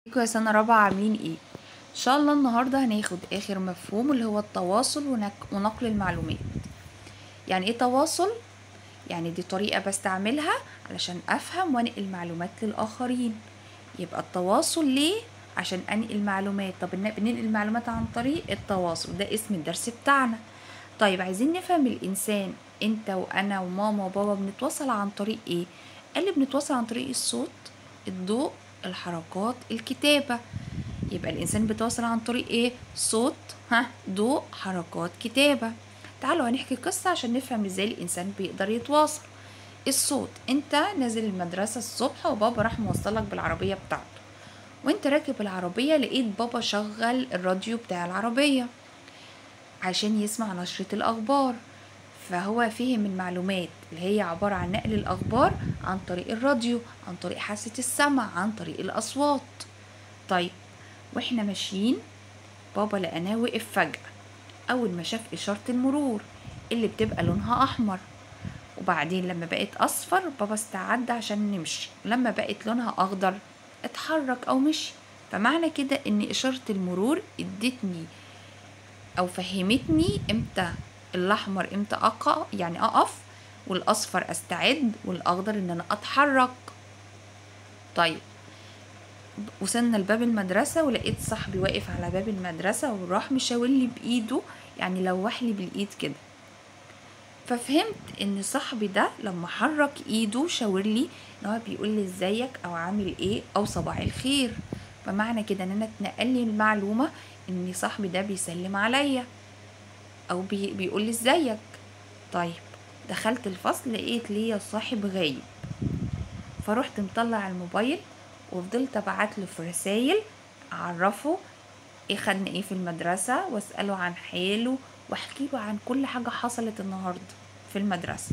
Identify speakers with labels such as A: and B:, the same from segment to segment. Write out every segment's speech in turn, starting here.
A: ازيكم يا سنة رابعة عاملين ايه؟ ان شاء الله النهاردة هناخد اخر مفهوم اللي هو التواصل ونك... ونقل المعلومات يعني ايه تواصل؟ يعني دي طريقة بستعملها علشان افهم وانقل معلومات للآخرين يبقى التواصل ليه؟ عشان انقل معلومات طب بن- بننقل معلومات عن طريق التواصل ده اسم الدرس بتاعنا طيب عايزين نفهم الانسان انت وانا وماما وبابا بنتواصل عن طريق ايه؟ قال لي بنتواصل عن طريق الصوت الضوء الحركات الكتابة يبقى الإنسان بيتواصل عن طريق إيه؟ صوت ها ضوء حركات كتابة تعالوا هنحكي قصة عشان نفهم إزاي الإنسان بيقدر يتواصل الصوت أنت نازل المدرسة الصبح وبابا راح موصلك بالعربية بتاعته وانت راكب العربية لقيت بابا شغل الراديو بتاع العربية عشان يسمع نشرة الأخبار فهو فهم المعلومات اللي هي عبارة عن نقل الأخبار عن طريق الراديو عن طريق حاسة السمع عن طريق الأصوات طيب واحنا ماشيين بابا لقناه وقف فجأة أول ما شاف إشارة المرور اللي بتبقى لونها أحمر وبعدين لما بقت أصفر بابا استعد عشان نمشي لما بقت لونها أخضر اتحرك أو مشي فمعنى كده إن إشارة المرور ادتني او فهمتني امتى الاحمر امتى اقع يعني اقف والاصفر استعد والاخضر ان انا اتحرك طيب وصلنا لباب المدرسة ولقيت صاحبي واقف على باب المدرسة وراح مشاور لي بإيده يعني لوح لي بالإيد كده ففهمت ان صاحبي ده لما حرك ايده شاور لي ان هو بيقول لي ازيك او عامل ايه او صباح الخير فمعنى كده ان انا اتنقل لي المعلومه ان صاحبي ده بيسلم عليا او بي بيقول لي ازيك طيب دخلت الفصل لقيت ليا صاحب غايب فروحت مطلع الموبايل وفضلت ابعت له في رسايل اعرفه ايه خدنا ايه في المدرسة واسأله عن حاله واحكي له عن كل حاجة حصلت النهاردة في المدرسة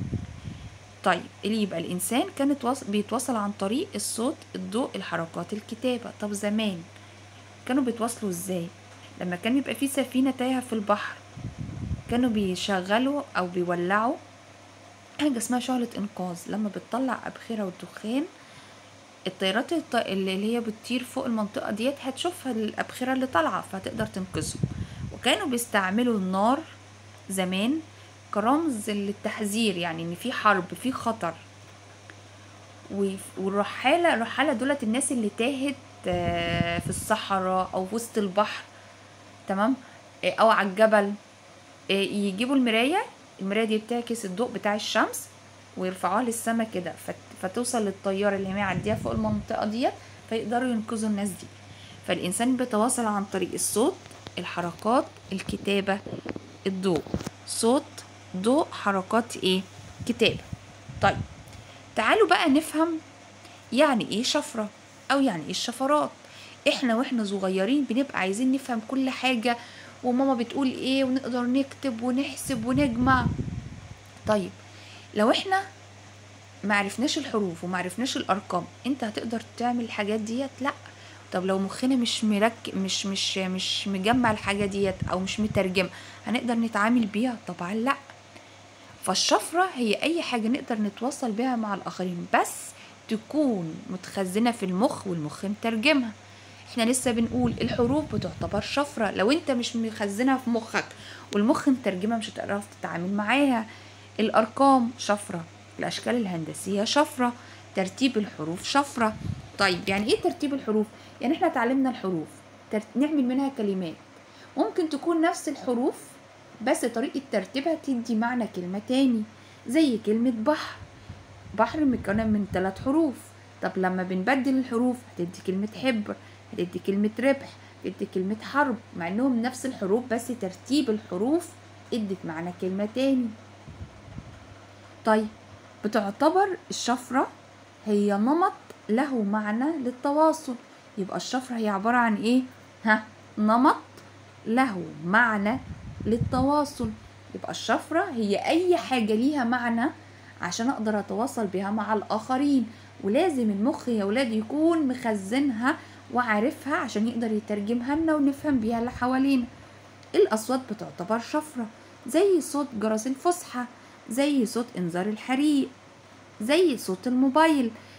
A: طيب اللي يبقى الإنسان كان يتواص- بيتواصل عن طريق الصوت الضوء الحركات الكتابة طب زمان كانوا بيتواصلوا ازاي لما كان يبقى في سفينة تايهة في البحر كانوا بيشغلوا أو بيولعوا حاجة اسمها شعلة إنقاذ لما بتطلع أبخرة ودخان الطيارات الط- اللي هي بتطير فوق المنطقة ديت هتشوفها الأبخرة اللي طالعة فهتقدر تنقذهم وكانوا بيستعملوا النار زمان كرمز للتحذير يعني ان في حرب في خطر وف- والرحالة الرحالة دولت الناس اللي تاهت آه، في الصحراء او في وسط البحر تمام آه، او على الجبل آه، يجيبوا المراية المراية دي بتعكس الضوء بتاع الشمس ويرفعوها للسما كده فت- فتوصل للطيارة اللي هي معدية فوق المنطقة ديت فيقدروا ينقذوا الناس دي فالإنسان بيتواصل عن طريق الصوت الحركات الكتابة الضوء صوت ضوء حركات ايه كتابة طيب تعالوا بقى نفهم يعني ايه شفرة او يعني ايه الشفرات احنا واحنا صغيرين بنبقى عايزين نفهم كل حاجة وماما بتقول ايه ونقدر نكتب ونحسب ونجمع طيب لو احنا ما عرفناش الحروف وما عرفناش الارقام انت هتقدر تعمل الحاجات ديت لا طب لو مخنا مش مرك مش مش مش مجمع الحاجه ديت او مش مترجم هنقدر نتعامل بيها طبعا لا فالشفرة هي أي حاجة نقدر نتواصل بيها مع الآخرين بس تكون متخزنة في المخ والمخ مترجمها احنا لسه بنقول الحروف بتعتبر شفرة لو انت مش مخزنها في مخك والمخ مترجمها مش هتعرف تتعامل معاها الأرقام شفرة الأشكال الهندسية شفرة ترتيب الحروف شفرة طيب يعني ايه ترتيب الحروف يعني احنا اتعلمنا الحروف تر- نعمل منها كلمات ممكن تكون نفس الحروف بس طريقة ترتيبها تدي معنى كلمة تاني زي كلمة بحر بحر مكون من ثلاث حروف طب لما بنبدل الحروف هتدي كلمة حبر هتدي كلمة ربح هتدي كلمة حرب مع انهم نفس الحروف بس ترتيب الحروف ادت معنى كلمة تاني طيب بتعتبر الشفرة هي نمط له معنى للتواصل يبقى الشفرة هي عبارة عن ايه ها نمط له معنى للتواصل يبقى الشفرة هي أي حاجة ليها معنى عشان أقدر أتواصل بها مع الآخرين ولازم المخ يا ولاد يكون مخزنها وعارفها عشان يقدر يترجمها لنا ونفهم بيها اللي حوالينا الأصوات بتعتبر شفرة زي صوت جرس الفسحة زي صوت إنذار الحريق زي صوت الموبايل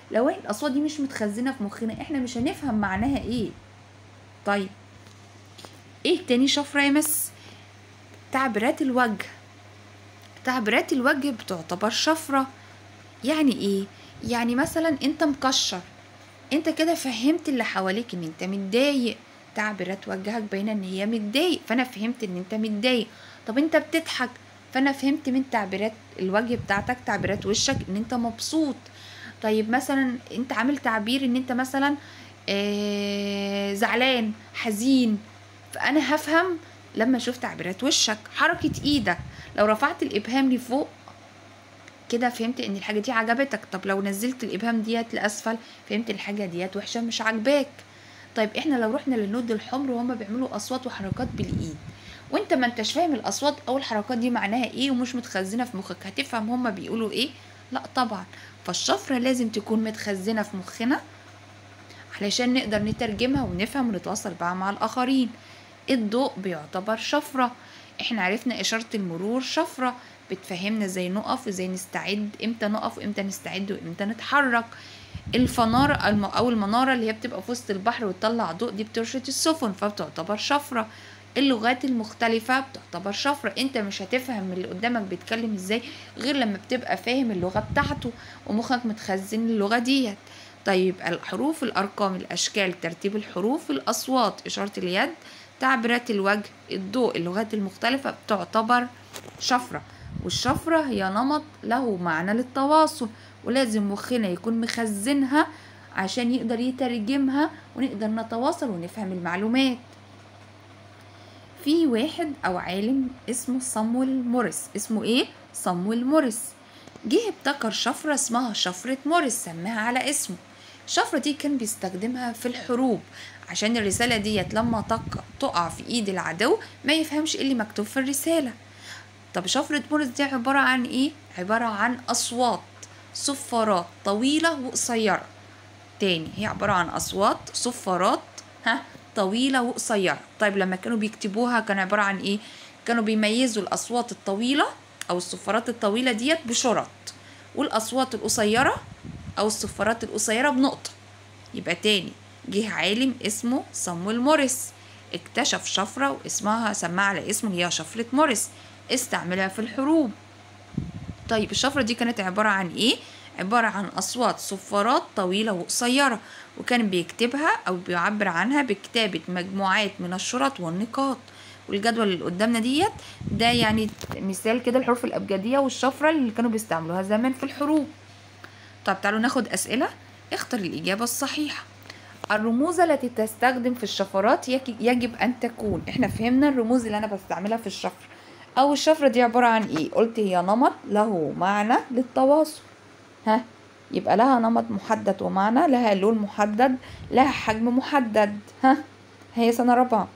A: لو الاصوات دي مش متخزنه في مخنا احنا مش هنفهم معناها ايه طيب ايه تاني شفره يا مس تعبيرات الوجه تعبيرات الوجه بتعتبر شفره يعني ايه يعني مثلا انت مكشر انت كده فهمت اللي حواليك ان انت متضايق تعبيرات وجهك باينه ان هي متضايق فانا فهمت ان انت متضايق طب انت بتضحك فانا فهمت من تعبيرات الوجه بتاعتك تعبيرات وشك ان انت مبسوط طيب مثلا انت عامل تعبير ان انت مثلا آه زعلان حزين فانا هفهم لما اشوف تعبيرات وشك حركه ايدك لو رفعت الابهام لفوق كده فهمت ان الحاجه دي عجبتك طب لو نزلت الابهام ديت لاسفل فهمت الحاجه ديت وحشه مش عاجباك طيب احنا لو رحنا للنود الحمر وهما بيعملوا اصوات وحركات بالايد وانت ما انتش فاهم الاصوات او الحركات دي معناها ايه ومش متخزنه في مخك هتفهم هما بيقولوا ايه لا طبعا فالشفره لازم تكون متخزنه في مخنا علشان نقدر نترجمها ونفهم ونتواصل بقى مع الاخرين الضوء بيعتبر شفره احنا عرفنا اشاره المرور شفره بتفهمنا ازاي نقف وازاي نستعد امتى نقف وامتى نستعد وامتى نتحرك الفنار او المناره اللي هي بتبقى في وسط البحر وتطلع ضوء دي بترشد السفن فبتعتبر شفره اللغات المختلفة بتعتبر شفرة انت مش هتفهم اللي قدامك بيتكلم ازاي غير لما بتبقى فاهم اللغة بتاعته ومخك متخزن اللغة ديت طيب الحروف الأرقام الأشكال ترتيب الحروف الأصوات إشارة اليد تعبيرات الوجه الضوء اللغات المختلفة بتعتبر شفرة والشفرة هي نمط له معنى للتواصل ولازم مخنا يكون مخزنها عشان يقدر يترجمها ونقدر نتواصل ونفهم المعلومات في واحد او عالم اسمه صامويل موريس اسمه ايه صامويل موريس جه ابتكر شفرة اسمها شفرة موريس سماها على اسمه الشفرة دي كان بيستخدمها في الحروب عشان الرسالة ديت لما تقع في ايد العدو ما يفهمش ايه اللي مكتوب في الرسالة طب شفرة موريس دي عبارة عن ايه عبارة عن اصوات صفارات طويلة وقصيرة تاني هي عبارة عن اصوات صفارات ها طويلة وقصيرة طيب لما كانوا بيكتبوها كان عبارة عن ايه كانوا بيميزوا الأصوات الطويلة أو الصفارات الطويلة ديت بشرط والأصوات القصيرة أو الصفارات القصيرة بنقطة يبقى تاني جه عالم اسمه صامويل موريس اكتشف شفرة واسمها سماها على اسمه هي شفرة موريس استعملها في الحروب طيب الشفرة دي كانت عبارة عن ايه عبارة عن أصوات صفارات طويلة وقصيرة وكان بيكتبها أو بيعبر عنها بكتابة مجموعات من الشرط والنقاط والجدول اللي قدامنا ديت ده يعني مثال كده الحروف الأبجدية والشفرة اللي كانوا بيستعملوها زمان في الحروب طب تعالوا ناخد أسئلة اختر الإجابة الصحيحة الرموز التي تستخدم في الشفرات يجب أن تكون احنا فهمنا الرموز اللي أنا بستعملها في الشفر أو الشفرة دي عبارة عن إيه قلت هي نمط له معنى للتواصل ها يبقى لها نمط محدد ومعنى لها لون محدد لها حجم محدد ها هي سنة رابعة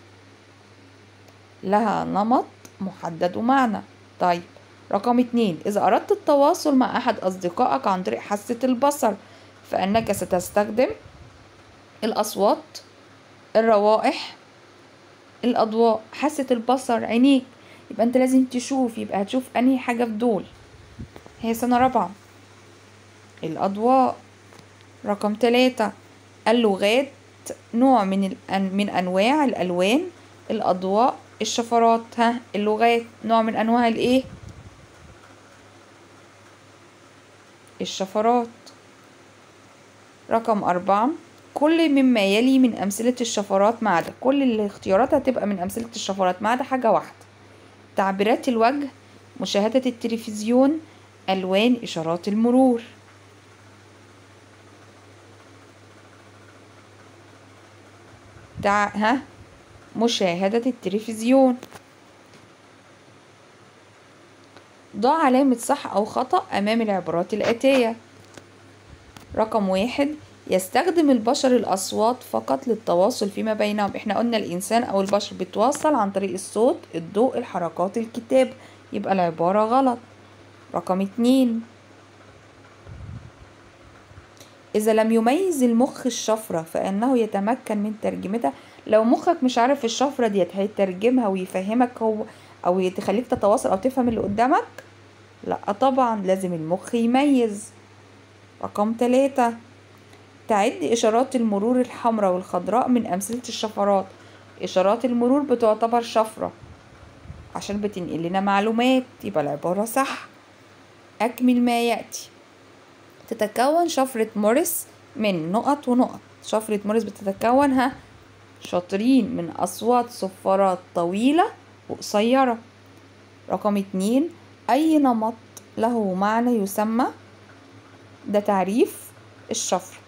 A: لها نمط محدد ومعنى طيب رقم اتنين إذا أردت التواصل مع أحد أصدقائك عن طريق حاسة البصر فإنك ستستخدم الأصوات الروائح الأضواء حاسة البصر عينيك يبقى أنت لازم تشوف يبقى هتشوف أنهي حاجة في دول هي سنة رابعة الأضواء رقم ثلاثة اللغات نوع من الأن من أنواع الألوان الأضواء الشفرات ها اللغات نوع من أنواع الإيه الشفرات رقم أربعة كل مما يلي من أمثلة الشفرات ما عدا كل الاختيارات هتبقى من أمثلة الشفرات ما عدا حاجة واحدة تعبيرات الوجه مشاهدة التلفزيون ألوان إشارات المرور تع... ها مشاهدة التلفزيون ضع علامة صح أو خطأ أمام العبارات الآتية رقم واحد يستخدم البشر الأصوات فقط للتواصل فيما بينهم احنا قلنا الإنسان أو البشر بيتواصل عن طريق الصوت الضوء الحركات الكتاب يبقى العبارة غلط رقم اتنين إذا لم يميز المخ الشفرة فإنه يتمكن من ترجمتها لو مخك مش عارف الشفرة ديت هيترجمها ويفهمك هو أو يخليك تتواصل أو تفهم اللي قدامك لا طبعا لازم المخ يميز رقم تلاتة تعد إشارات المرور الحمراء والخضراء من أمثلة الشفرات إشارات المرور بتعتبر شفرة عشان بتنقل لنا معلومات يبقى العبارة صح أكمل ما يأتي تتكون شفرة موريس من نقط ونقط شفرة موريس بتتكون ها شاطرين من أصوات صفارات طويلة وقصيرة رقم اتنين أي نمط له معنى يسمى ده تعريف الشفرة